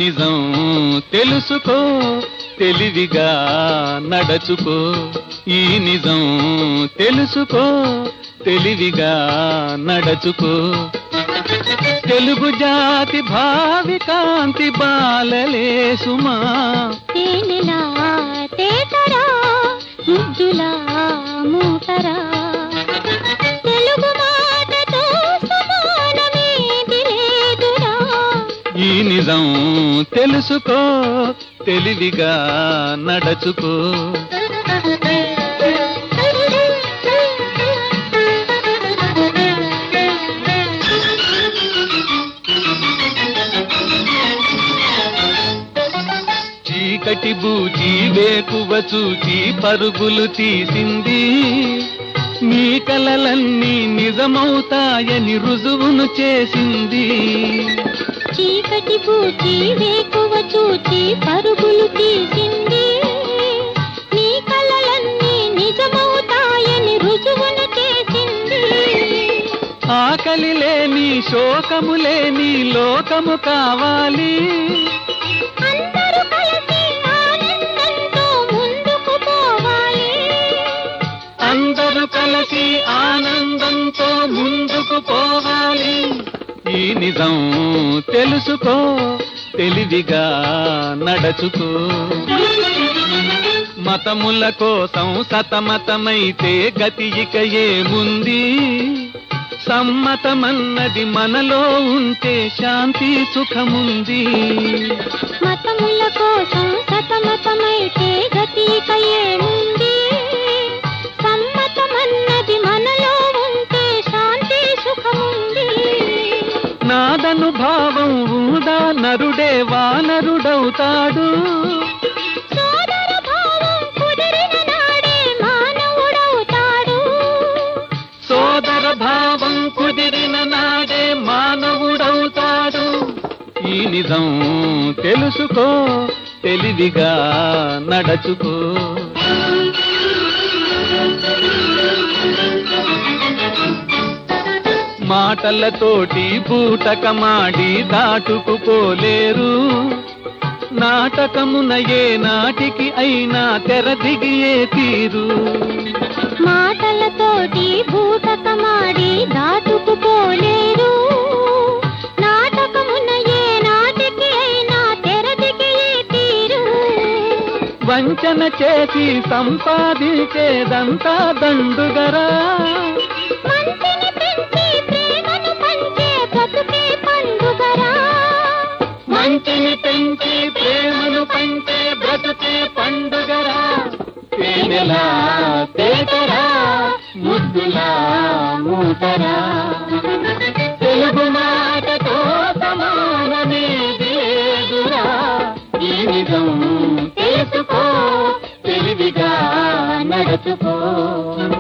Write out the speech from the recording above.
నిజం తెలుసుకో తెలివిగా నడచుకో ఈ నిజం తెలుసుకో తెలివిగా నడచుకో తెలుగు జాతి భావి కాంతి బాలలే సుమా తేనెలా తేటరా ముద్దులా మూటరా తెలుగు మాటతో సమానమేది లేదురా ఈ నిజం తెలుసుకో తెలివిగా నడచుకో చీకటి బూచి వేకువ చూచి పరుగులు తీసింది నీ కలలన్నీ నిజమవుతాయని రుజువును చేసింది చీకటి పూచి వేకువ చూచి పరుగులు తీసింది నీ కలలన్నీ నిజమవుతాయని రుజువును చేసింది ఆకలి లేని శోకము లేని లోకము కావాలి అందరూ కలిసి ఆనందంతో ముందుకు పోవాలి అందరూ కలిసి ఆనందంతో ముందుకు పోవాలి ఈ నిజం తెలుసుకో తెలివిగా నడచుకో మతముల కోసం సతమతమైతే గతి ఇక ఏముంది సమ్మతమన్నది మనలో ఉంటే శాంతి సుఖముంది మతముల కోసం సతమతమైతే గతిక ఏముంది సమ్మతమన్నది మనలో ఉంటే శాంతి సుఖముంది నాదను భావం ఊదా నరుడే వానరుడవుతాడు సోదర భావం కుదిరిన నాడే మానవుడవుతాడు సోదర భావం కుదిరిన నాడే మానవుడవుతాడు ఈ నిజం తెలుసుకో తెలివిగా నడచుకో మాటలతోటి బూటకమాడి దాటుకుపోలేరు నాటకమున ఏ నాటికి అయినా తెరదిగియే తీరు మాటలతోటి బూటకమాడి దాటుకుపోలేరు నాటకమున ఏ నాటికి అయినా తెరదికి తీరు వంచన చేసి సంపాదించేదంతా దండుగరా మంచిని పెంచి ప్రేమను పంచే బ్రతుకే పండుగరా మంచిని పెంచి ప్రేమను పంచే బ్రతుకే పండుగరా తేనెలా తేటరా ముద్దులా మూటరా తెలుగు మాటతో సమానమేది లేదురా ఈ నిజం తెలుసుకో తెలివిగా నడచుకో